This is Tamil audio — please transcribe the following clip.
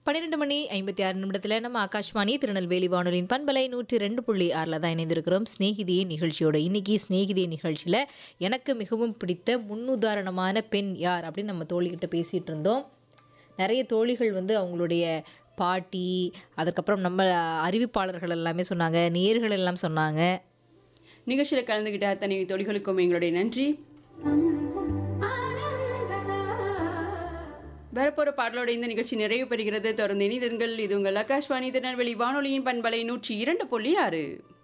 பன்னிரெண்டு மணி ஐம்பத்தி ஆறு நிமிடத்தில் நம்ம ஆகாஷ்வாணி திருநெல்வேலி வானொலியின் பண்பலை நூற்றி ரெண்டு புள்ளி ஆறில் தான் இணைந்திருக்கிறோம் ஸ்நேகிதியே நிகழ்ச்சியோட இன்னைக்கு ஸ்நேகிதியே நிகழ்ச்சியில் எனக்கு மிகவும் பிடித்த முன்னுதாரணமான பெண் யார் அப்படின்னு நம்ம தோழிகிட்ட பேசிகிட்டு இருந்தோம் நிறைய தோழிகள் வந்து அவங்களுடைய பாட்டி அதுக்கப்புறம் நம்ம அறிவிப்பாளர்கள் எல்லாமே சொன்னாங்க நேர்கள் எல்லாம் சொன்னாங்க நிகழ்ச்சியில் கலந்துகிட்ட அத்தனை தொழில்களுக்கும் எங்களுடைய நன்றி வரப்போற பாடலோட இந்த நிகழ்ச்சி நிறைவு பெறுகிறது தொடர்ந்து இணைந்திருங்கள் இது உங்கள் ஆகாஷ்வாணி திருநெல்வேலி வானொலியின் பண்பலை நூற்றி இரண்டு புள்ளி ஆறு